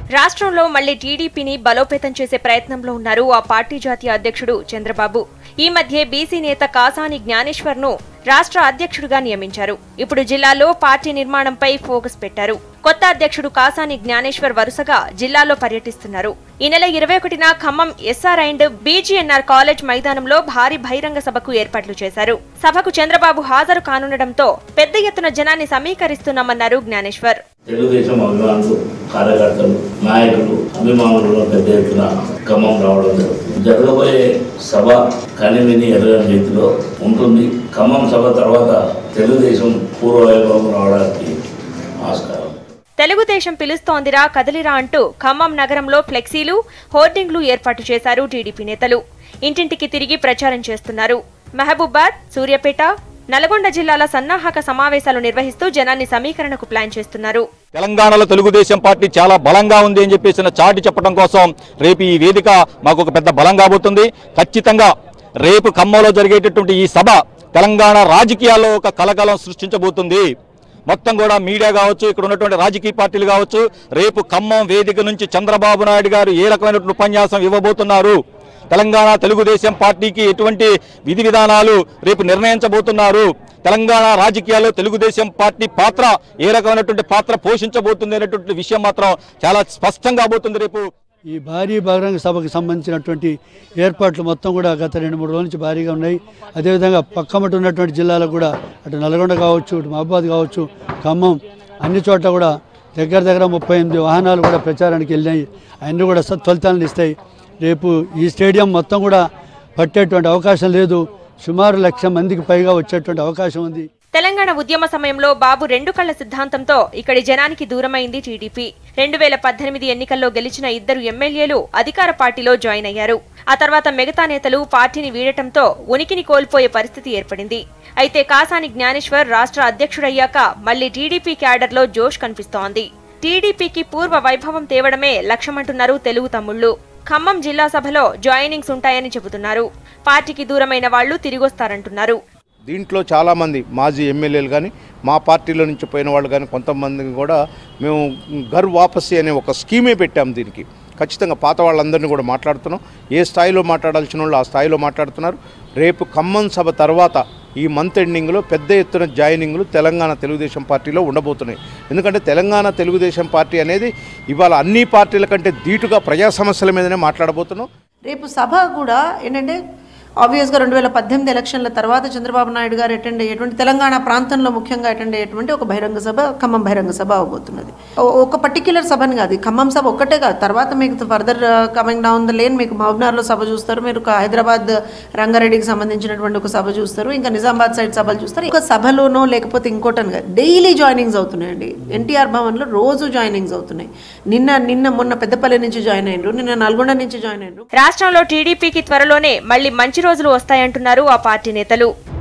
రాష్ట్రంలో మళ్లీ టీడీపీని బలోపేతం చేసే ప్రయత్నంలో ఉన్నారు ఆ పార్టీ జాతీయ అధ్యక్షుడు చంద్రబాబు ఈ మధ్య బీసీ నేత కాసాని జ్ఞానేశ్వర్ ను రాష్ట్ర అధ్యక్షుడిగా నియమించారు ఇప్పుడు జిల్లాలో పార్టీ నిర్మాణంపై ఫోకస్ పెట్టారు కొత్త అధ్యక్షుడు కాసాని జ్ఞానేశ్వర్ వరుసగా జిల్లాలో పర్యటిస్తున్నారు ఈ నెల ఇరవై ఒకటిన Khammam SR and BGNR college మైదానంలో భారీ బహిరంగ సభకు ఏర్పాట్లు చేశారు సభకు చంద్రబాబు హాజరు కానుండటంతో పెద్ద ఎత్తున జనాన్ని సమీకరిస్తున్నామన్నారు జ్ఞానేశ్వర్ తెలుగుదేశం అభిమానులు కార్యకర్తలు నాయకులు అభిమానులు పెద్ద ఎత్తున ఖమ్మం రావడం జరుగుతుంది జరగబోయే సభ కనివిని ఎరగని రీతిలో ఉంటుంది ఖమ్మం సభ తర్వాత తెలుగుదేశం పూర్వ వైభవం రావడానికి ఆస్కారం తెలుగుదేశం పిలుస్తోందిరా కదిలిరా అంటూ ఖమ్మం నగరంలో ఫ్లెక్సీలు హోర్డింగ్లు ఏర్పాటు చేశారు టీడీపీ నేతలు ఇంటింటికి తిరిగి ప్రచారం చేస్తున్నారు మహబూబాద్ సూర్యాపేట నల్గొండ జిల్లాల సన్నాహక సమావేశాలు నిర్వహిస్తూ జనాన్ని సమీకరణకు ప్లాన్ చేస్తున్నారు తెలంగాణలో తెలుగుదేశం పార్టీ చాలా బలంగా ఉంది అని చెప్పేసిన చాటి చెప్పడం కోసం రేపు ఈ వేదిక మాకు ఒక పెద్ద బలం కాబోతుంది ఖచ్చితంగా రేపు ఖమ్మంలో జరిగేటటువంటి ఈ సభ తెలంగాణ రాజకీయాల్లో ఒక కలకలం సృష్టించబోతుంది మొత్తం కూడా మీడియా కావచ్చు ఇక్కడ ఉన్నటువంటి రాజకీయ పార్టీలు కావచ్చు రేపు ఖమ్మం వేదిక నుంచి చంద్రబాబు నాయుడు గారు ఏ రకమైనటువంటి ఉపన్యాసం ఇవ్వబోతున్నారు తెలంగాణ తెలుగుదేశం పార్టీకి ఎటువంటి విధి విధానాలు రేపు నిర్ణయించబోతున్నారు తెలంగాణ రాజకీయాల్లో తెలుగుదేశం పార్టీ పాత్ర ఏ రకమైనటువంటి పాత్ర పోషించబోతుంది అనేటువంటి విషయం మాత్రం చాలా స్పష్టంగా కాబోతుంది రేపు ఈ భారీ బహిరంగ సభకు సంబంధించినటువంటి ఏర్పాట్లు మొత్తం కూడా గత రెండు మూడు రోజుల నుంచి భారీగా ఉన్నాయి అదేవిధంగా పక్కమటి ఉన్నటువంటి జిల్లాలకు కూడా అటు నల్గొండ కావచ్చు ఇటు మహబాద్ కావచ్చు ఖమ్మం అన్ని చోట్ల కూడా దగ్గర దగ్గర ముప్పై ఎనిమిది వాహనాలు కూడా ప్రచారానికి వెళ్ళినాయి అన్నీ కూడా సత్ఫలితాలను ఇస్తాయి రేపు ఈ స్టేడియం మొత్తం కూడా పట్టేటువంటి అవకాశం లేదు సుమారు లక్ష మందికి పైగా వచ్చేటువంటి అవకాశం ఉంది తెలంగాణ ఉద్యమ సమయంలో బాబు రెండు కళ్ల సిద్ధాంతంతో ఇక్కడి జనానికి దూరమైంది టీడీపీ రెండు వేల పద్దెనిమిది ఎన్నికల్లో గెలిచిన ఇద్దరు ఎమ్మెల్యేలు అధికార పార్టీలో జాయిన్ అయ్యారు ఆ తర్వాత మిగతా నేతలు పార్టీని వీడటంతో ఉనికిని కోల్పోయే పరిస్థితి ఏర్పడింది అయితే కాసాని జ్ఞానేశ్వర్ రాష్ట్ర అధ్యక్షుడయ్యాక మళ్లీ టీడీపీ క్యాడర్లో జోష్ కనిపిస్తోంది టీడీపీకి పూర్వ వైభవం తేవడమే లక్ష్యమంటున్నారు తెలుగు తమ్ముళ్లు ఖమ్మం జిల్లా సభలో జాయినింగ్స్ ఉంటాయని చెబుతున్నారు పార్టీకి దూరమైన వాళ్లు తిరిగొస్తారంటున్నారు దీంట్లో చాలామంది మాజీ ఎమ్మెల్యేలు కానీ మా పార్టీలో నుంచి పోయిన వాళ్ళు కానీ కొంతమందిని కూడా మేము ఘర్ వాపసి అనే ఒక స్కీమే పెట్టాం దీనికి ఖచ్చితంగా పాత వాళ్ళందరినీ కూడా మాట్లాడుతున్నాం ఏ స్థాయిలో మాట్లాడాల్సిన వాళ్ళు ఆ స్థాయిలో మాట్లాడుతున్నారు రేపు ఖమ్మం సభ తర్వాత ఈ మంత్ ఎండింగ్లో పెద్ద ఎత్తున జాయినింగ్లు తెలంగాణ తెలుగుదేశం పార్టీలో ఉండబోతున్నాయి ఎందుకంటే తెలంగాణ తెలుగుదేశం పార్టీ అనేది ఇవాళ అన్ని పార్టీల కంటే ధీటుగా ప్రజా సమస్యల మీదనే మాట్లాడబోతున్నాం రేపు సభ కూడా ఏంటంటే ఆబ్వియస్గా రెండు వేల పద్దెనిమిది ఎలక్షన్ల తర్వాత చంద్రబాబు నాయుడు గారు అటెండ్ అయ్యేటువంటి తెలంగాణ ప్రాంతంలో ముఖ్యంగా అటెండ్ అయ్యేటువంటి ఒక బహిరంగ సభ ఖమ్మం బహిరంగ సభ అవబోతున్నది ఓ- ఒక పర్టిక్యులర్ సభని కాదు ఈ ఖమ్మం సభ ఒక్కటే కాదు తర్వాత మీకు further coming down the lane మీకు మహబూబ్నగర్లో సభ చూస్తారు మీరు ఒక హైదరాబాద్ రంగారెడ్డికి సంబంధించినటువంటి ఒక సభ చూస్తారు ఇంకా నిజామాబాద్ సైడ్ సభలు చూస్తారు ఒక సభలోనో లేకపోతే ఇంకోటని కాదు డైలీ జాయినింగ్స్ అవుతున్నాయండి ఎన్టీఆర్ భవన్లో రోజు జాయినింగ్స్ అవుతున్నాయి నిన్న నిన్న మొన్న పెద్దపల్లి నుంచి జాయిన్ అయ్యారు నిన్న నల్గొండ నుంచి జాయిన్ అయ్యారు రాష్ట్రంలో టీడీపీకి త్వరలోనే మళ్లీ మంచి రోజులు వస్తాయంటున్నారు ఆ పార్టీ నేతలు